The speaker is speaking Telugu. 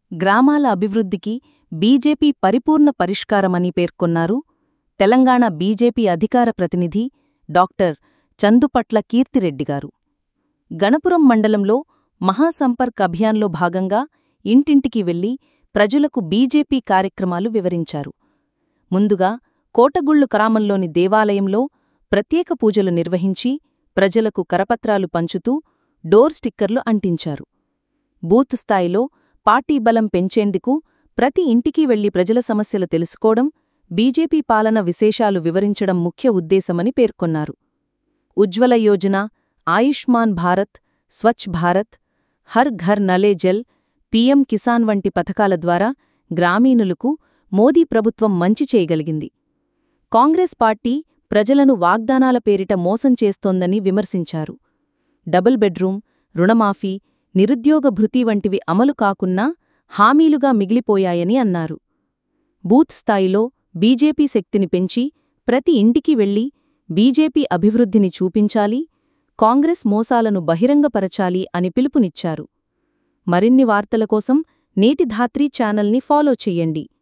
గ్రామాల అభివృద్ధికి బీజేపీ పరిపూర్ణ పరిష్కారమని పేర్కొన్నారు తెలంగాణ బీజేపీ అధికార ప్రతినిధి డాక్టర్ చందుపట్ల కీర్తిరెడ్డిగారు గణపురం మండలంలో మహాసంపర్క్ అభియాన్లో భాగంగా ఇంటింటికి వెళ్లి ప్రజలకు బీజేపీ కార్యక్రమాలు వివరించారు ముందుగా కోటగుళ్లు గ్రామంలోని దేవాలయంలో ప్రత్యేక పూజలు నిర్వహించి ప్రజలకు కరపత్రాలు పంచుతూ డోర్ స్టిక్కర్లు అంటించారు బూత్ స్థాయిలో పార్టీ బలం పెంచేందుకు ప్రతి ఇంటికి వెళ్లి ప్రజల సమస్యలు తెలుసుకోవడం బీజేపీ పాలన విశేషాలు వివరించడం ముఖ్య ఉద్దేశమని పేర్కొన్నారు ఉజ్వల యోజన ఆయుష్మాన్ భారత్ స్వచ్ఛ్ భారత్ హర్ ఘర్ నలే జల్ పీఎం కిసాన్ వంటి పథకాల ద్వారా గ్రామీణులకు మోదీ ప్రభుత్వం మంచి చేయగలిగింది కాంగ్రెస్ పార్టీ ప్రజలను వాగ్దానాల పేరిట మోసం చేస్తోందని విమర్శించారు డబుల్ బెడ్రూం రుణమాఫీ నిరుద్యోగ భృతి వంటివి అమలు కాకున్నా హామీలుగా మిగిలిపోయాయని అన్నారు బూత్ స్థాయిలో బీజేపీ శక్తిని పెంచి ప్రతి ఇంటికి వెళ్లి బీజేపీ అభివృద్ధిని చూపించాలి కాంగ్రెస్ మోసాలను బహిరంగపరచాలి అని పిలుపునిచ్చారు మరిన్ని వార్తల కోసం నేటి ధాత్రీ ఛానల్ని ఫాలో చెయ్యండి